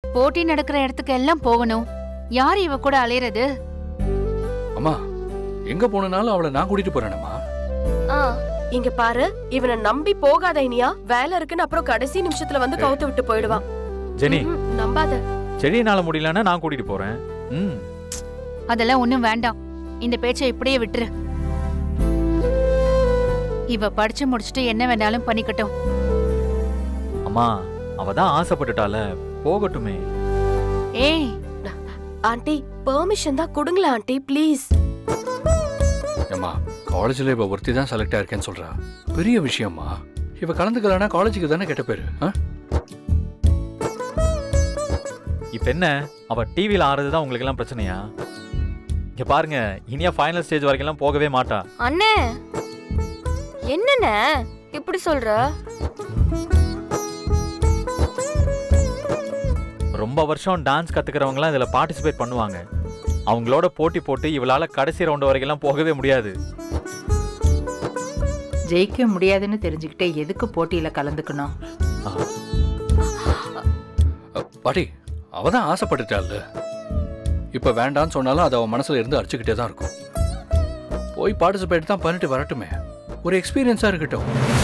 போட்டி நடக்கிற இடத்துக்கு எல்லாம் போகணும் யார் இவ கூட அலையறது அம்மா எங்க போனாலும் அவளை நான் கூட்டிட்டு போறேனம்மா ஆ, இங்க பாரு இவனை நம்பி போகாத இனியா வேலை இருக்குன்னு அப்புறம் கடைசி நிமிஷத்துல வந்து கவுத்து விட்டு போயிடுவான் ஜெனி ம்ஹும், நம்பாத செடியினால முடியலன்னா நான் கூட்டிட்டு போறேன் ம் அதெல்லாம் ஒண்ணும் வேண்டாம் இந்த பேச்சை இப்படியே விட்டுரு இவ படிச்சு முடிச்சுட்டு என்ன வேணாலும் பண்ணிக்கட்டும் அம்மா அவ தான் ஆசைப்பட்டுட்டால போகட்டுமே ஏய் ஆண்டி பெர்மிஷன் தான் கொடுங்களா ஆண்டி ப்ளீஸ் ஏம்மா காலேஜ்ல இவ ஒருத்தி தான் செலக்ட் ஆயிருக்கேன்னு சொல்றா பெரிய விஷயம்மா இவ கலந்துக்கலனா காலேஜுக்கு தானே கெட்ட பேரு ஆ? இப்ப என்ன அவ டிவில ஆடுறது தான் உங்களுக்கு எல்லாம் பிரச்சனையா இங்க பாருங்க இனியா ஃபைனல் ஸ்டேஜ் வரைக்கும் போகவே மாட்டா அண்ணே என்னண்ணே இப்படி சொல்ற ரொம்ப வருஷம் டான்ஸ் கத்துக்கிறவங்கலாம் இதுல பார்ட்டிசிபேட் பண்ணுவாங்க அவங்களோட போட்டி போட்டு இவளால கடைசி ரவுண்ட் வரைக்கும் போகவே முடியாது ஜெயிக்க முடியாதுன்னு தெரிஞ்சுக்கிட்டே எதுக்கு போட்டியில கலந்துக்கணும் அ, பாட்டி அவ தான் ஆசைப்பட்டுட்டாள் இப்ப வேண்டான்னு சொன்னாலும் அது அவ மனசுல இருந்து அடிச்சுக்கிட்டே தான் இருக்கும் போய் பார்ட்டிசிபேட் தான் பண்ணிட்டு வரட்டுமே ஒரு எக்ஸ்பீரியன்ஸா இருக்கட்டும்